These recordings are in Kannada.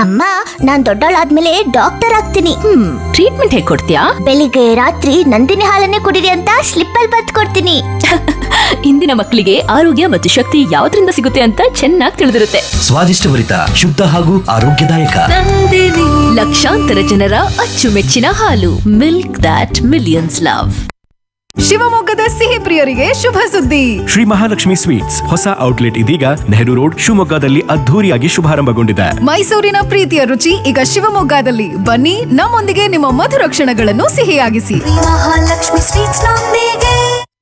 ಅಮ್ಮ ನಾನ್ ದೊಡ್ಡವಳಾದ್ಮೇಲೆ ಡಾಕ್ಟರ್ ಆಗ್ತೀನಿ ಹ್ಮ್ ಟ್ರೀಟ್ಮೆಂಟ್ ಹೇಗ್ ಕೊಡ್ತೀಯಾ ಬೆಳಿಗ್ಗೆ ರಾತ್ರಿ ನಂದಿನಿ ಹಾಲನ್ನೇ ಕುಡಿರಿ ಅಂತ ಸ್ಲಿಪ್ ಅಲ್ಲಿ ಬತ್ ಕೊಡ್ತೀನಿ ಇಂದಿನ ಮಕ್ಕಳಿಗೆ ಆರೋಗ್ಯ ಮತ್ತು ಶಕ್ತಿ ಯಾವ್ದ್ರಿಂದ ಸಿಗುತ್ತೆ ಅಂತ ಚೆನ್ನಾಗಿ ತಿಳಿದಿರುತ್ತೆ ಸ್ವಾದಿಷ್ಟಭರಿತ ಶುದ್ಧ ಹಾಗೂ ಆರೋಗ್ಯದಾಯಕ ಲಕ್ಷಾಂತರ ಜನರ ಅಚ್ಚುಮೆಚ್ಚಿನ ಹಾಲು ಮಿಲ್ಕ್ ದಾಟ್ ಮಿಲಿಯನ್ಸ್ ಲವ್ ಶಿವಮೊಗ್ಗದ ಸಿಹಿ ಪ್ರಿಯರಿಗೆ ಶುಭ ಸುದ್ದಿ ಶ್ರೀ ಮಹಾಲಕ್ಷ್ಮಿ ಸ್ವೀಟ್ಸ್ ಹೊಸ ಔಟ್ಲೆಟ್ ಇದೀಗ ನೆಹರು ರೋಡ್ ಶಿವಮೊಗ್ಗದಲ್ಲಿ ಅದ್ಧೂರಿಯಾಗಿ ಶುಭಾರಂಭಗೊಂಡಿದೆ ಮೈಸೂರಿನ ಪ್ರೀತಿಯ ರುಚಿ ಈಗ ಶಿವಮೊಗ್ಗದಲ್ಲಿ ಬನ್ನಿ ನಮ್ಮೊಂದಿಗೆ ನಿಮ್ಮ ಮಧುರ ಕ್ಷಣಗಳನ್ನು ಸಿಹಿಯಾಗಿಸಿ ಮಹಾಲಕ್ಷ್ಮಿ ಸ್ವೀಟ್ಸ್ ನೊಂದಿಗೆ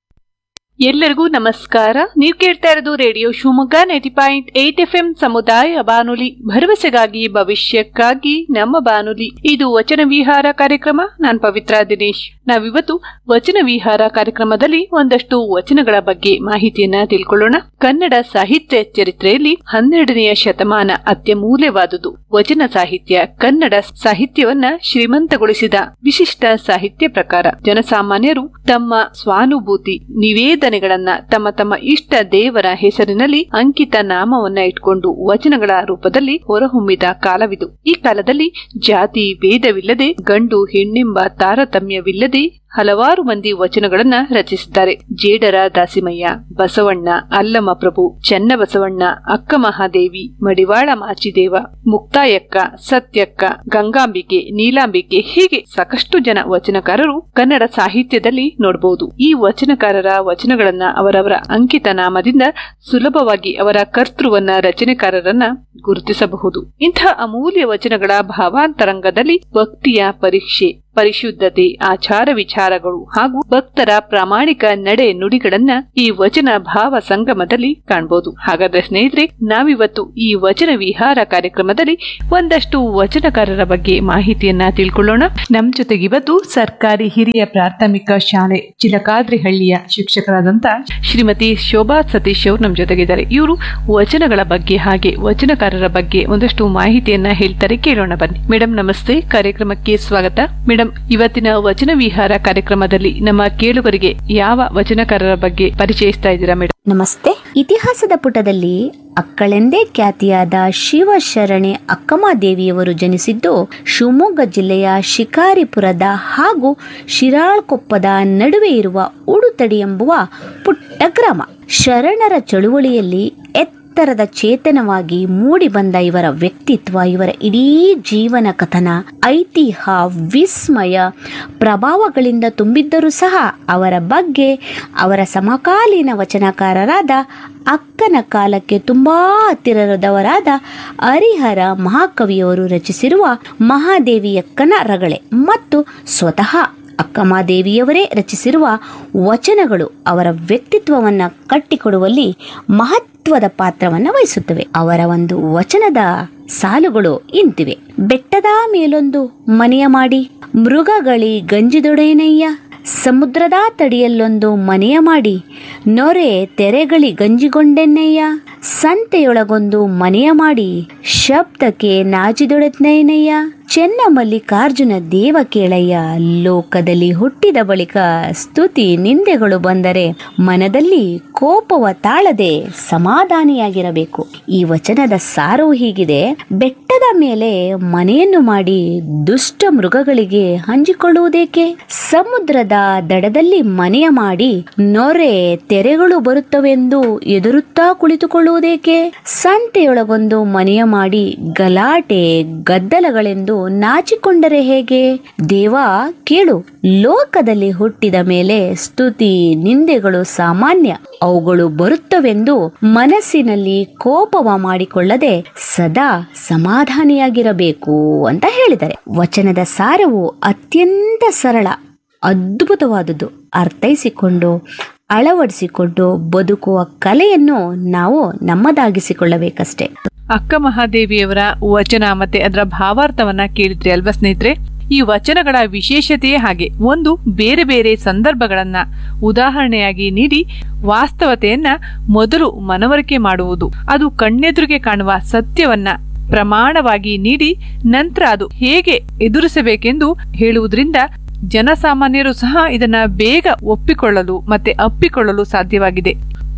ಎಲ್ಲರಿಗೂ ನಮಸ್ಕಾರ ನೀವು ಕೇಳ್ತಾ ಇರೋದು radio Shivamogga ninety point eight F M ಸಮುದಾಯ ಬಾನುಲಿ ಭರವಸೆಗಾಗಿ ಭವಿಷ್ಯಕ್ಕಾಗಿ ನಮ್ಮ ಬಾನುಲಿ ಇದು ವಚನ ವಿಹಾರ ಕಾರ್ಯಕ್ರಮ ನಾನ್ ಪವಿತ್ರ ದಿನೇಶ್ ನಾವಿವತ್ತು ವಚನ ವಿಹಾರ ಕಾರ್ಯಕ್ರಮದಲ್ಲಿ ಒಂದಷ್ಟು ವಚನಗಳ ಬಗ್ಗೆ ಮಾಹಿತಿಯನ್ನ ತಿಳ್ಕೊಳ್ಳೋಣ ಕನ್ನಡ ಸಾಹಿತ್ಯ ಚರಿತ್ರೆಯಲ್ಲಿ ಹನ್ನೆರಡನೆಯ ಶತಮಾನ ಅತ್ಯಮೂಲ್ಯವಾದುದು ವಚನ ಸಾಹಿತ್ಯ ಕನ್ನಡ ಸಾಹಿತ್ಯವನ್ನ ಶ್ರೀಮಂತಗೊಳಿಸಿದ ವಿಶಿಷ್ಟ ಸಾಹಿತ್ಯ ಪ್ರಕಾರ ಜನಸಾಮಾನ್ಯರು ತಮ್ಮ ಸ್ವಾನುಭೂತಿ ನಿವೇದನೆಗಳನ್ನ ತಮ್ಮ ತಮ್ಮ ಇಷ್ಟ ದೇವರ ಹೆಸರಿನಲ್ಲಿ ಅಂಕಿತ ನಾಮವನ್ನ ಇಟ್ಕೊಂಡು ವಚನಗಳ ರೂಪದಲ್ಲಿ ಹೊರಹೊಮ್ಮಿದ ಕಾಲವಿದು ಈ ಕಾಲದಲ್ಲಿ ಜಾತಿ ಭೇದವಿಲ್ಲದೆ ಗಂಡು ಹೆಣ್ಣೆಂಬ ತಾರತಮ್ಯವಿಲ್ಲದೆ ಹಲವಾರು ಮಂದಿ ವಚನಗಳನ್ನ ರಚಿಸಿದ್ದಾರೆ ಜೇಡರ ದಾಸಿಮಯ್ಯ ಬಸವಣ್ಣ ಅಲ್ಲಮ ಪ್ರಭು ಚನ್ನಬಸವಣ್ಣ ಅಕ್ಕ ಮಹಾದೇವಿ ಮಡಿವಾಳ ಮಾಚಿದೇವ ಮುಕ್ತಾಯಕ್ಕ ಸತ್ಯಕ್ಕ ಗಂಗಾಂಬಿಕೆ ನೀಲಾಂಬಿಕೆ ಹೀಗೆ ಸಾಕಷ್ಟು ಜನ ವಚನಕಾರರು ಕನ್ನಡ ಸಾಹಿತ್ಯದಲ್ಲಿ ನೋಡಬಹುದು ಈ ವಚನಕಾರರ ವಚನಗಳನ್ನ ಅವರವರ ಅಂಕಿತ ನಾಮದಿಂದ ಸುಲಭವಾಗಿ ಅವರ ಕರ್ತೃವನ್ನ ರಚನೆಕಾರರನ್ನ ಗುರುತಿಸಬಹುದು ಇಂಥ ಅಮೂಲ್ಯ ವಚನಗಳ ಭಾವಾಂತರಂಗದಲ್ಲಿ ಭಕ್ತಿಯ ಪರೀಕ್ಷೆ ಪರಿಶುದ್ಧತೆ ಆಚಾರ ವಿಚಾರಗಳು ಹಾಗೂ ಭಕ್ತರ ಪ್ರಾಮಾಣಿಕ ನಡೆ ನುಡಿಗಳನ್ನ ಈ ವಚನ ಭಾವ ಸಂಗಮದಲ್ಲಿ ಕಾಣಬಹುದು ಹಾಗಾದ್ರೆ ಸ್ನೇಹಿತರೆ ನಾವಿವತ್ತು ಈ ವಚನ ವಿಹಾರ ಕಾರ್ಯಕ್ರಮದಲ್ಲಿ ಒಂದಷ್ಟು ವಚನಕಾರರ ಬಗ್ಗೆ ಮಾಹಿತಿಯನ್ನ ತಿಳ್ಕೊಳ್ಳೋಣ ನಮ್ ಜೊತೆಗೆ ಇವತ್ತು ಸರ್ಕಾರಿ ಹಿರಿಯ ಪ್ರಾಥಮಿಕ ಶಾಲೆ ಚಿಲಕಾದ್ರಿಹಳ್ಳಿಯ ಶಿಕ್ಷಕರಾದಂತ ಶ್ರೀಮತಿ ಶೋಭಾ ಸತೀಶ್ ಅವರು ನಮ್ ಜೊತೆಗಿದ್ದಾರೆ ಇವರು ವಚನಗಳ ಬಗ್ಗೆ ಹಾಗೆ ವಚನಕಾರರ ಬಗ್ಗೆ ಒಂದಷ್ಟು ಮಾಹಿತಿಯನ್ನ ಹೇಳ್ತಾರೆ ಕೇಳೋಣ ಬನ್ನಿ ಮೇಡಮ್ ನಮಸ್ತೆ ಕಾರ್ಯಕ್ರಮಕ್ಕೆ ಸ್ವಾಗತ ಮೇಡಮ್ ಇವತ್ತಿನ ವಚನ ವಿಹಾರ ಕಾರ್ಯಕ್ರಮದಲ್ಲಿ ನಮ್ಮ ಕೇಳುಗರಿಗೆ ಯಾವ ವಚನಕಾರರ ಬಗ್ಗೆ ಪರಿಚಯಿಸ್ತಾ ಇದ್ದೀರಾ ಮೇಡಮ್ ನಮಸ್ತೆ ಇತಿಹಾಸದ ಪುಟದಲ್ಲಿ ಅಕ್ಕಳೆಂದೇ ಖ್ಯಾತಿಯಾದ ಶಿವಶರಣೆ ಅಕ್ಕಮಹಾದೇವಿಯವರು ಜನಿಸಿದ್ದು ಶಿವಮೊಗ್ಗ ಜಿಲ್ಲೆಯ ಶಿಕಾರಿಪುರದ ಹಾಗೂ ಶಿರಾಳ್ಕೊಪ್ಪದ ನಡುವೆ ಇರುವ ಉಡುತಡಿ ಎಂಬುವ ಪುಟ್ಟ ಗ್ರಾಮ ಶರಣರ ಚಳುವಳಿಯಲ್ಲಿ ಎತ್ತರದ ಚೇತನವಾಗಿ ಮೂಡಿಬಂದ ಇವರ ವ್ಯಕ್ತಿತ್ವ ಇವರ ಇಡೀ ಜೀವನ ಕಥನ ಐತಿಹ್ಯ ವಿಸ್ಮಯ ಪ್ರಭಾವಗಳಿಂದ ತುಂಬಿದ್ದರೂ ಸಹ ಅವರ ಬಗ್ಗೆ ಅವರ ಸಮಕಾಲೀನ ವಚನಕಾರರಾದ ಅಕ್ಕನ ಕಾಲಕ್ಕೆ ತುಂಬಾ ಹತ್ತಿರದವರಾದ ಹರಿಹರ ಮಹಾಕವಿಯವರು ರಚಿಸಿರುವ ಮಹಾದೇವಿಯಕ್ಕನ ರಗಳೆ ಮತ್ತು ಸ್ವತಃ ಅಕ್ಕಮಾದೇವಿಯವರೇ ರಚಿಸಿರುವ ವಚನಗಳು ಅವರ ವ್ಯಕ್ತಿತ್ವವನ್ನ ಕಟ್ಟಿಕೊಡುವಲ್ಲಿ ಮಹತ್ವದ ಪಾತ್ರವನ್ನ ವಹಿಸುತ್ತವೆ ಅವರ ಒಂದು ವಚನದ ಸಾಲುಗಳು ಇಂತಿವೆ ಬೆಟ್ಟದ ಮೇಲೊಂದು ಮನೆಯ ಮಾಡಿ ಮೃಗಗಳಿ ಗಂಜಿದೊಡೆನಯ್ಯ ಸಮುದ್ರದ ತಡಿಯಲ್ಲೊಂದು ಮನೆಯ ಮಾಡಿ ನೊರೆ ತೆರೆಗಳಿ ಗಂಜಿಗೊಂಡೆನ್ನಯ್ಯ ಸಂತೆಯೊಳಗೊಂದು ಮನೆಯ ಮಾಡಿ ಶಬ್ದಕ್ಕೆ ನಾಚಿದೊಡೆದ್ನಯ್ಯ ಚೆನ್ನ ಮಲ್ಲಿಕಾರ್ಜುನ ದೇವ ಕೇಳಯ್ಯ ಲೋಕದಲ್ಲಿ ಹುಟ್ಟಿದ ಬಳಿಕ ಸ್ತುತಿ ನಿಂದೆಗಳು ಬಂದರೆ ಮನದಲ್ಲಿ ಕೋಪವ ತಾಳದೆ ಸಮಾಧಾನಿಯಾಗಿರಬೇಕು ಈ ವಚನದ ಸಾರವು ಹೀಗಿದೆ ಬೆಟ್ಟದ ಮೇಲೆ ಮನೆಯನ್ನು ಮಾಡಿ ದುಷ್ಟ ಮೃಗಗಳಿಗೆ ಹಂಚಿಕೊಳ್ಳುವುದೇಕೆ ಸಮುದ್ರದ ದಡದಲ್ಲಿ ಮನೆಯ ಮಾಡಿ ನೊರೆ ತೆರೆಗಳು ಬರುತ್ತವೆಂದು ಎದುರುತ್ತಾ ಕುಳಿತುಕೊಳ್ಳುವುದೇಕೆ ಸಂತೆಯೊಳಗೊಂದು ಮನೆಯ ಮಾಡಿ ಗಲಾಟೆ ಗದ್ದಲಗಳೆಂದು ನಾಚಿಕೊಂಡರೆ ಹೇಗೆ ದೇವ ಕೇಳು ಲೋಕದಲ್ಲಿ ಹುಟ್ಟಿದ ಮೇಲೆ ಸ್ತುತಿ ನಿಂದೆಗಳು ಸಾಮಾನ್ಯ ಅವುಗಳು ಬರುತ್ತವೆಂದು ಮನಸ್ಸಿನಲ್ಲಿ ಕೋಪವ ಮಾಡಿಕೊಳ್ಳದೆ ಸದಾ ಸಮಾಧಾನಿಯಾಗಿರಬೇಕು ಅಂತ ಹೇಳಿದ್ದಾರೆ ವಚನದ ಸಾರವು ಅತ್ಯಂತ ಸರಳ ಅದ್ಭುತವಾದುದು ಅರ್ಥೈಸಿಕೊಂಡು ಅಳವಡಿಸಿಕೊಂಡು ಬದುಕುವ ಕಲೆಯನ್ನು ನಾವು ನಮ್ಮದಾಗಿಸಿಕೊಳ್ಳಬೇಕಷ್ಟೇ ಅಕ್ಕ ಮಹಾದೇವಿಯವರ ವಚನ ಮತ್ತೆ ಅದರ ಭಾವಾರ್ಥವನ್ನ ಕೇಳಿದ್ರಿ ಅಲ್ವಾ ಸ್ನೇಹಿತರೆ ಈ ವಚನಗಳ ವಿಶೇಷತೆಯೇ ಹಾಗೆ ಒಂದು ಬೇರೆ ಬೇರೆ ಸಂದರ್ಭಗಳನ್ನ ಉದಾಹರಣೆಯಾಗಿ ನೀಡಿ ವಾಸ್ತವತೆಯನ್ನ ಮೊದಲು ಮನವರಿಕೆ ಮಾಡುವುದು ಅದು ಕಣ್ಣೆದುರಿಗೆ ಕಾಣುವ ಸತ್ಯವನ್ನ ಪ್ರಮಾಣವಾಗಿ ನೀಡಿ ನಂತರ ಅದು ಹೇಗೆ ಎದುರಿಸಬೇಕೆಂದು ಹೇಳುವುದರಿಂದ ಜನಸಾಮಾನ್ಯರು ಸಹ ಇದನ್ನ ಬೇಗ ಒಪ್ಪಿಕೊಳ್ಳಲು ಮತ್ತೆ ಅಪ್ಪಿಕೊಳ್ಳಲು ಸಾಧ್ಯವಾಗಿದೆ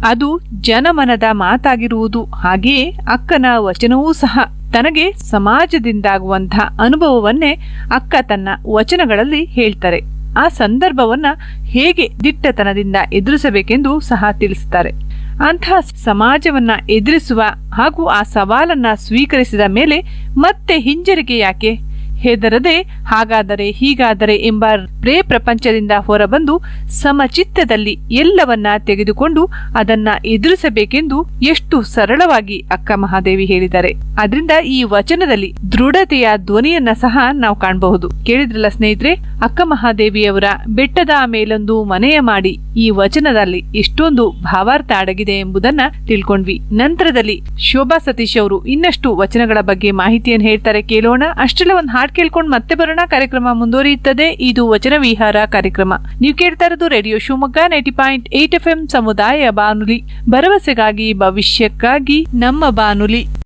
ಅದು ಜನಮನದ ಮಾತಾಗಿರುವುದು ಹಾಗೆಯೇ ಅಕ್ಕನ ವಚನವೂ ಸಹ ತನಗೆ ಸಮಾಜದಿಂದಾಗುವಂತಹ ಅನುಭವವನ್ನೇ ಅಕ್ಕ ತನ್ನ ವಚನಗಳಲ್ಲಿ ಹೇಳ್ತಾರೆ ಆ ಸಂದರ್ಭವನ್ನ ಹೇಗೆ ದಿಟ್ಟತನದಿಂದ ಎದುರಿಸಬೇಕೆಂದು ಸಹ ತಿಳಿಸ್ತಾರೆ ಅಂತಹ ಸಮಾಜವನ್ನ ಎದುರಿಸುವ ಹಾಗೂ ಆ ಸವಾಲನ್ನ ಸ್ವೀಕರಿಸಿದ ಮೇಲೆ ಮತ್ತೆ ಹಿಂಜರಿಕೆ ಯಾಕೆ ಹೆದರದೆ ಹಾಗಾದರೆ ಹೀಗಾದರೆ ಎಂಬ ಪ್ರೇ ಪ್ರಪಂಚದಿಂದ ಹೊರಬಂದು ಸಮಚಿತ್ತದಲ್ಲಿ ಎಲ್ಲವನ್ನ ತೆಗೆದುಕೊಂಡು ಅದನ್ನ ಎದುರಿಸಬೇಕೆಂದು ಎಷ್ಟು ಸರಳವಾಗಿ ಅಕ್ಕ ಮಹಾದೇವಿ ಹೇಳಿದ್ದಾರೆ ಅದರಿಂದ ಈ ವಚನದಲ್ಲಿ ದೃಢತೆಯ ಧ್ವನಿಯನ್ನ ಸಹ ನಾವು ಕಾಣಬಹುದು ಕೇಳಿದ್ರಲ್ಲ ಸ್ನೇಹಿತರೆ ಅಕ್ಕ ಮಹಾದೇವಿಯವರ ಬೆಟ್ಟದ ಮೇಲೊಂದು ಮನೆಯ ಮಾಡಿ ಈ ವಚನದಲ್ಲಿ ಎಷ್ಟೊಂದು ಭಾವಾರ್ಥ ಅಡಗಿದೆ ಎಂಬುದನ್ನ ತಿಳ್ಕೊಂಡ್ವಿ ನಂತರದಲ್ಲಿ ಶೋಭಾ ಸತೀಶ್ ಅವರು ಇನ್ನಷ್ಟು ವಚನಗಳ ಬಗ್ಗೆ ಮಾಹಿತಿಯನ್ನು ಹೇಳ್ತಾರೆ ಕೇಳೋಣ ಅಷ್ಟೆಲ್ಲ ಒಂದು ಹಾಡ್ ಕೇಳ್ಕೊಂಡು ಮತ್ತೆ ಬರೋಣ ಕಾರ್ಯಕ್ರಮ ಮುಂದುವರಿಯುತ್ತದೆ ಇದು ವಚನ ವಿಹಾರ ಕಾರ್ಯಕ್ರಮ ನೀವು ಕೇಳ್ತಾ ಇರೋದು radio Shivamogga ninety point eight F M ಸಮುದಾಯ ಬಾನುಲಿ ಭರವಸೆಗಾಗಿ ಭವಿಷ್ಯಕ್ಕಾಗಿ ನಮ್ಮ ಬಾನುಲಿ